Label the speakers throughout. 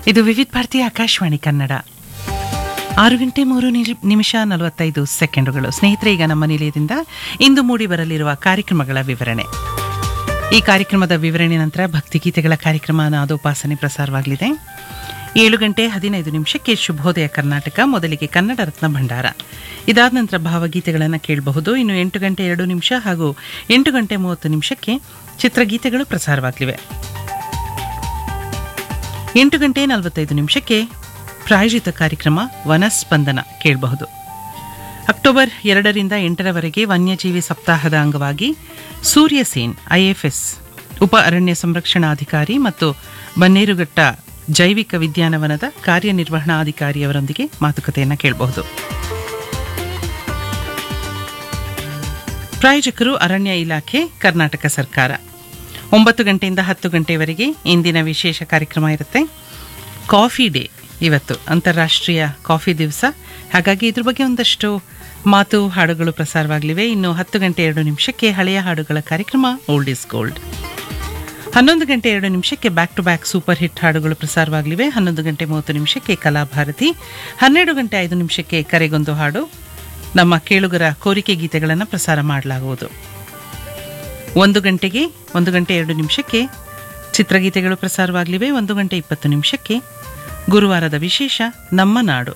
Speaker 1: ಇದು ವಿವಿಧ ಭಾರತಿ ಆಕಾಶವಾಣಿ ಕನ್ನಡ ಆರು ಗಂಟೆ ಮೂರು ನಿಜ- ನಿಮಿಷ ನಲವತ್ತೈದು ಸೆಕೆಂಡುಗಳು ಸ್ನೇಹಿತರೆ ಈಗ ನಮ್ಮ ನಿಲಯದಿಂದ ಇಂದು ಮೂಡಿ ಬರಲಿರುವ ಕಾರ್ಯಕ್ರಮಗಳ ವಿವರಣೆ ಈ ಕಾರ್ಯಕ್ರಮದ ವಿವರಣೆ ನಂತರ ಭಕ್ತಿಗೀತೆಗಳ ಕಾರ್ಯಕ್ರಮ ನಾದೋಪಾಸನೆ ಪ್ರಸಾರವಾಗಲಿದೆ ಏಳು ಗಂಟೆ ಹದಿನೈದು ನಿಮಿಷಕ್ಕೆ ಶುಭೋದಯ ಕರ್ನಾಟಕ ಮೊದಲಿಗೆ ಕನ್ನಡ ರತ್ನ ಭಂಡಾರ ಇದಾದ ನಂತರ ಭಾವಗೀತೆಗಳನ್ನು ಕೇಳಬಹುದು ಇನ್ನು ಎಂಟು ಗಂಟೆ ಎರಡು ನಿಮಿಷ ಹಾಗೂ ಎಂಟು ಗಂಟೆ ಮೂವತ್ತು ನಿಮಿಷಕ್ಕೆ ಚಿತ್ರಗೀತೆಗಳು ಪ್ರಸಾರವಾಗಲಿವೆ ಎಂಟು ಗಂಟೆ ನಲವತ್ತೈದು ನಿಮಿಷಕ್ಕೆ ಪ್ರಾಯೋಜಿತ ಕಾರ್ಯಕ್ರಮ ವನಸ್ಪಂದನ ಕೇಳಬಹುದು ಅಕ್ಟೋಬರ್ ಎರಡರಿಂದ ಎಂಟರವರೆಗೆ ವನ್ಯಜೀವಿ ಸಪ್ತಾಹದ ಅಂಗವಾಗಿ ಸೂರ್ಯಸೇನ್ ಐಎಫ್ಎಸ್ ಉಪ ಅರಣ್ಯ ಸಂರಕ್ಷಣಾಧಿಕಾರಿ ಮತ್ತು ಬನ್ನೇರುಘಟ್ಟ ಜೈವಿಕ ವಿದ್ಯಾನವನದ ಕಾರ್ಯನಿರ್ವಹಣಾಧಿಕಾರಿಯವರೊಂದಿಗೆ ಮಾತುಕತೆಯನ್ನು ಕೇಳಬಹುದು ಪ್ರಾಯೋಜಕರು ಅರಣ್ಯ ಇಲಾಖೆ ಕರ್ನಾಟಕ ಸರ್ಕಾರ ಒಂಬತ್ತು ಗಂಟೆಯಿಂದ ಹತ್ತು ಗಂಟೆವರೆಗೆ ಇಂದಿನ ವಿಶೇಷ ಕಾರ್ಯಕ್ರಮ ಇರುತ್ತೆ ಕಾಫಿ ಡೇ ಇವತ್ತು ಅಂತಾರಾಷ್ಟ್ರೀಯ ಕಾಫಿ ದಿವಸ ಹಾಗಾಗಿ ಇದ್ರ ಬಗ್ಗೆ ಒಂದಷ್ಟು ಮಾತು ಹಾಡುಗಳು ಪ್ರಸಾರವಾಗಲಿವೆ ಇನ್ನು ಹತ್ತು ಗಂಟೆ ಎರಡು ನಿಮಿಷಕ್ಕೆ ಹಳೆಯ ಹಾಡುಗಳ ಕಾರ್ಯಕ್ರಮ ಓಲ್ಡ್ ಇಸ್ ಗೋಲ್ಡ್ ಹನ್ನೊಂದು ಗಂಟೆ ಎರಡು ನಿಮಿಷಕ್ಕೆ back to back super hit ಹಾಡುಗಳು ಪ್ರಸಾರವಾಗಲಿವೆ ಹನ್ನೊಂದು ಗಂಟೆ ಮೂವತ್ತು ನಿಮಿಷಕ್ಕೆ ಕಲಾಭಾರತಿ ಹನ್ನೆರಡು ಗಂಟೆ ಐದು ನಿಮಿಷಕ್ಕೆ ಕರೆಗೊಂದು ಹಾಡು ನಮ್ಮ ಕೇಳುಗರ ಕೋರಿಕೆ ಗೀತೆಗಳನ್ನು ಪ್ರಸಾರ ಮಾಡಲಾಗುವುದು ಒಂದು ಗಂಟೆಗೆ ಒಂದು ಗಂಟೆ ಎರಡು ನಿಮಿಷಕ್ಕೆ ಚಿತ್ರಗೀತೆಗಳು ಪ್ರಸಾರವಾಗಲಿವೆ ಒಂದು ಗಂಟೆ ಇಪ್ಪತ್ತು ನಿಮಿಷಕ್ಕೆ ಗುರುವಾರದ ವಿಶೇಷ ನಮ್ಮ ನಾಡು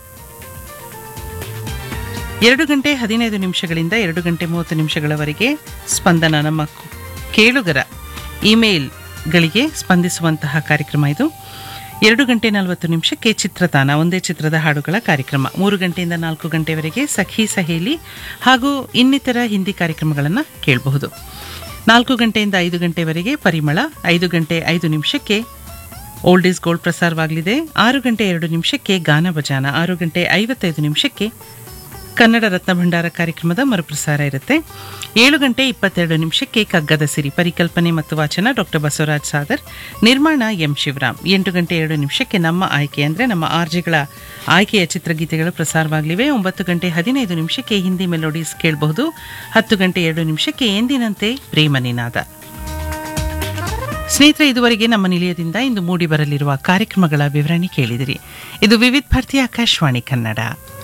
Speaker 1: ಎರಡು ಗಂಟೆ ಹದಿನೈದು ನಿಮಿಷಗಳಿಂದ ಎರಡು ಗಂಟೆ ಮೂವತ್ತು ನಿಮಿಷಗಳವರೆಗೆ ಸ್ಪಂದನ ನಮ್ಮ ಕು- ಕೇಳುಗರ ಇಮೇಲ್ಗಳಿಗೆ ಸ್ಪಂದಿಸುವಂತಹ ಕಾರ್ಯಕ್ರಮ ಇದು ಎರಡು ಗಂಟೆ ನಲವತ್ತು ನಿಮಿಷಕ್ಕೆ ಚಿತ್ರತಾನ ಒಂದೇ ಚಿತ್ರದ ಹಾಡುಗಳ ಕಾರ್ಯಕ್ರಮ ಮೂರು ಗಂಟೆಯಿಂದ ನಾಲ್ಕು ಗಂಟೆವರೆಗೆ ಸಖಿ ಸಹೇಲಿ ಹಾಗೂ ಇನ್ನಿತರ ಹಿಂದಿ ಕಾರ್ಯಕ್ರಮಗಳನ್ನು ಕೇಳಬಹುದು ನಾಲ್ಕು ಗಂಟೆಯಿಂದ ಐದು ಗಂಟೆವರೆಗೆ ಪರಿಮಳ ಐದು ಗಂಟೆ ಐದು ನಿಮಿಷಕ್ಕೆ ಓಲ್ಡ್ ಈಸ್ ಗೋಲ್ಡ್ ಪ್ರಸಾರವಾಗಲಿದೆ ಆರು ಗಂಟೆ ಎರಡು ನಿಮಿಷಕ್ಕೆ ಗಾನ ಭಜಾನ ಆರು ಗಂಟೆ ಐವತ್ತೈದು ನಿಮಿಷಕ್ಕೆ ಕನ್ನಡ ರತ್ನ ಭಂಡಾರ ಕಾರ್ಯಕ್ರಮದ ಮರುಪ್ರಸಾರ ಇರುತ್ತೆ ಏಳು ಗಂಟೆ ಇಪ್ಪತ್ತೆರಡು ನಿಮಿಷಕ್ಕೆ ಕಗ್ಗದ ಸಿರಿ ಪರಿಕಲ್ಪನೆ ಮತ್ತು ವಾಚನ ಡಾಕ್ಟರ್ ಬಸವರಾಜ್ ಸಾಗರ್ ನಿರ್ಮಾಣ ಎಂ ಶಿವರಾಮ್ ಎಂಟು ಗಂಟೆ ಎರಡು ನಿಮಿಷಕ್ಕೆ ನಮ್ಮ ಆಯ್ಕೆ ಅಂದರೆ ನಮ್ಮ ಆರ್ಜಿಗಳ ಆಯ್ಕೆಯ ಚಿತ್ರಗೀತೆಗಳು ಪ್ರಸಾರವಾಗಲಿವೆ ಒಂಬತ್ತು ಗಂಟೆ ಹದಿನೈದು ನಿಮಿಷಕ್ಕೆ ಹಿಂದಿ ಮೆಲೋಡೀಸ್ ಕೇಳಬಹುದು ಹತ್ತು ಗಂಟೆ ಎರಡು ನಿಮಿಷಕ್ಕೆ ಎಂದಿನಂತೆ ಪ್ರೇಮ ನಿನಾದ ಸ್ನೇಹಿತರೆ ಇದುವರೆಗೆ ನಮ್ಮ ನಿಲಯದಿಂದ ಇಂದು ಮೂಡಿ ಬರಲಿರುವ ಕಾರ್ಯಕ್ರಮಗಳ ವಿವರಣೆ ಕೇಳಿದಿರಿ ಇದು ವಿವಿಧ ಭಾರತಿ ಆಕಾಶವಾಣಿ ಕನ್ನಡ